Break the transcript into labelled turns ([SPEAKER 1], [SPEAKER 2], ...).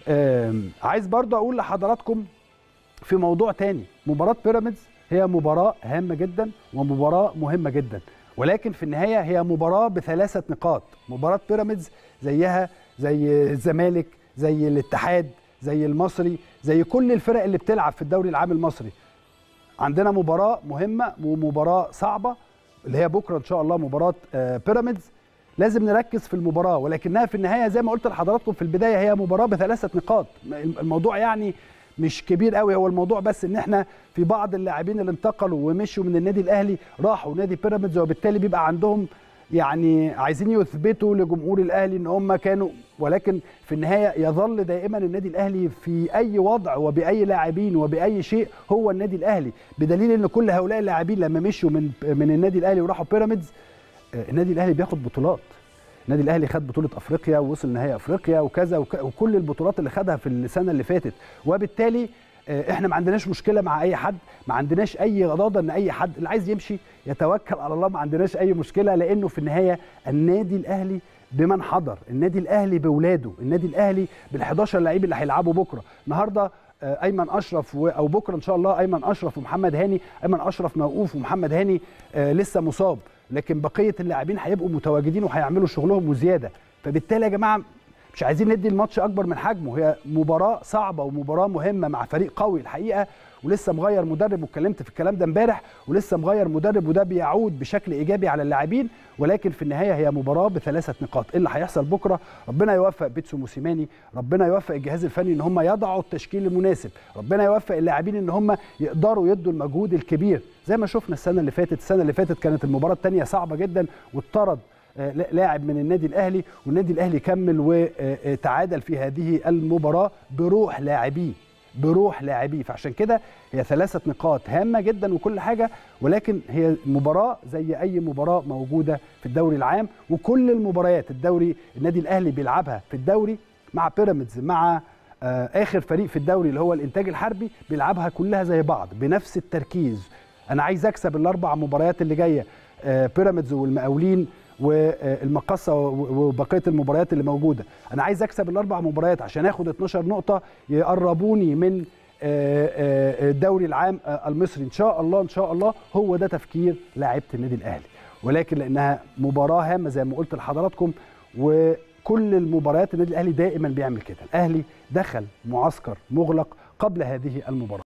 [SPEAKER 1] آم، عايز برضه اقول لحضراتكم في موضوع تاني مباراه بيراميدز هي مباراه هامه جدا ومباراه مهمه جدا ولكن في النهايه هي مباراه بثلاثه نقاط مباراه بيراميدز زيها زي الزمالك زي الاتحاد زي المصري زي كل الفرق اللي بتلعب في الدوري العام المصري عندنا مباراه مهمه ومباراه صعبه اللي هي بكره ان شاء الله مباراه آه، بيراميدز لازم نركز في المباراه ولكنها في النهايه زي ما قلت لحضراتكم في البدايه هي مباراه بثلاثه نقاط الموضوع يعني مش كبير قوي هو الموضوع بس ان احنا في بعض اللاعبين اللي انتقلوا ومشوا من النادي الاهلي راحوا نادي بيراميدز وبالتالي بيبقى عندهم يعني عايزين يثبتوا لجمهور الاهلي ان هم كانوا ولكن في النهايه يظل دائما النادي الاهلي في اي وضع وباي لاعبين وباي شيء هو النادي الاهلي بدليل ان كل هؤلاء اللاعبين لما مشوا من من النادي الاهلي وراحوا بيراميدز آه، النادي الاهلي بياخد بطولات النادي الاهلي خد بطوله افريقيا ووصل نهائي افريقيا وكذا وك... وكل البطولات اللي خدها في السنه اللي فاتت وبالتالي آه، احنا ما عندناش مشكله مع اي حد ما عندناش اي غضاضه ان اي حد اللي عايز يمشي يتوكل على الله ما عندناش اي مشكله لانه في النهايه النادي الاهلي بمن حضر النادي الاهلي باولاده النادي الاهلي بال11 لعيب اللي هيلعبوا بكره النهارده آه، ايمن اشرف و- او بكره ان شاء الله ايمن اشرف ومحمد هاني ايمن اشرف موقوف ومحمد هاني آه، لسه مصاب لكن بقيه اللاعبين هيبقوا متواجدين وهيعملوا شغلهم وزياده فبالتالي يا جماعه مش عايزين ندي الماتش اكبر من حجمه هي مباراه صعبه ومباراه مهمه مع فريق قوي الحقيقه ولسه مغير مدرب واتكلمت في الكلام ده امبارح ولسه مغير مدرب وده بيعود بشكل ايجابي على اللاعبين ولكن في النهايه هي مباراه بثلاثه نقاط ايه اللي هيحصل بكره ربنا يوفق بيتسو موسيماني ربنا يوفق الجهاز الفني ان هم يضعوا التشكيل المناسب ربنا يوفق اللاعبين ان هم يقدروا يدوا المجهود الكبير زي ما شفنا السنه اللي فاتت السنه اللي فاتت كانت المباراه الثانيه صعبه جدا واتطرد آه، لاعب من النادي الاهلي والنادي الاهلي كمل وتعادل في هذه المباراه بروح لاعبيه بروح لاعبيه فعشان كده هي ثلاثه نقاط هامه جدا وكل حاجه ولكن هي مباراه زي اي مباراه موجوده في الدوري العام وكل المباريات الدوري النادي الاهلي بيلعبها في الدوري مع بيراميدز مع آه، اخر فريق في الدوري اللي هو الانتاج الحربي بيلعبها كلها زي بعض بنفس التركيز انا عايز اكسب الاربع مباريات اللي جايه آه، بيراميدز والمقاولين والمقصه وبقيه المباريات اللي موجوده انا عايز اكسب الاربع مباريات عشان اخد 12 نقطه يقربوني من آه، آه، الدوري العام آه، المصري ان شاء الله ان شاء الله هو ده تفكير لاعيبه النادي الاهلي ولكن لانها مباراه هامه زي ما قلت لحضراتكم وكل المباريات النادي الاهلي دائما بيعمل كده الاهلي دخل معسكر مغلق قبل هذه المباراه